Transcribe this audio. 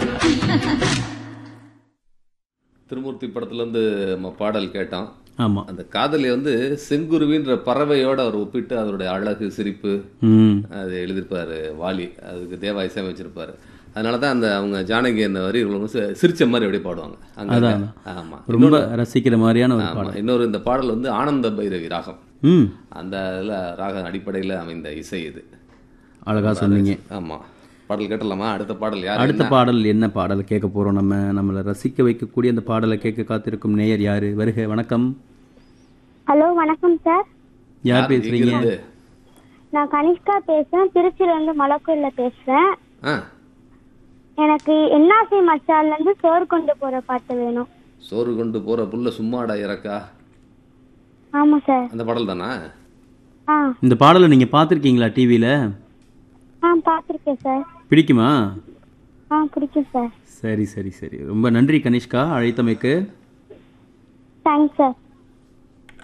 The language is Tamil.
திருமூர்த்தி படத்துல இருந்து நம்ம பாடல் கேட்டோம் ஆமா அந்த காதலி வந்து செங்குருவின்ற பறவையோட அவர் ஒப்பிட்டு அதனுடைய அழகு சிரிப்பு ம் அது எழுதியிருப்பாரு வாலி அதுக்கு தேவா இசையமைச்சிருப்பாரு அதனால தான் அந்த அவங்க ஜானகி அந்த வரி ரொம்ப சி- சிரிச்ச மாதிரி அப்படியே பாடுவாங்க அங்க அதான். ஆமா ரொம்ப ரசிக்கிற மாதிரியான ஒரு ஆமா இன்னொரு இந்த பாடல் வந்து ஆனந்த பைரவி ராகம் ம் அந்த இதுல ராக அடிப்படையில் அமைந்த இசை இது அழகா சொன்னீங்க ஆமா பாடல் கேட்டலாமா அடுத்த பாடல் யார் அடுத்த பாடல் என்ன பாடல் கேட்க போறோம் நம்ம நம்மளை ரசிக்க வைக்கக்கூடிய அந்த பாடலை கேட்க காத்திருக்கும் நேயர் யாரு வருக வணக்கம் ஹலோ வணக்கம் சார் யார் பேசுறீங்க இங்கிருந்து? நான் கனிஷ்கா பேசுறேன் திருச்சியில இருந்து மலக்கூர்ல பேசுறேன் ஆ எனக்கு என்னாசி மச்சான்ல இருந்து சோறு கொண்டு போற பாட்டு வேணும் சோறு கொண்டு போற புள்ள சும்மாடா இறக்கா ஆமா சார் அந்த பாடல் தானா ஆ இந்த பாடலை நீங்க பார்த்திருக்கீங்களா டிவியில ஆ பார்த்துருக்கேன் சார் பிடிக்குமா ஆ பிடிக்கும் சார் சரி சரி சரி ரொம்ப நன்றி கனிஷ்கா அழைத்தமைக்கு தேங்க்ஸ் சார்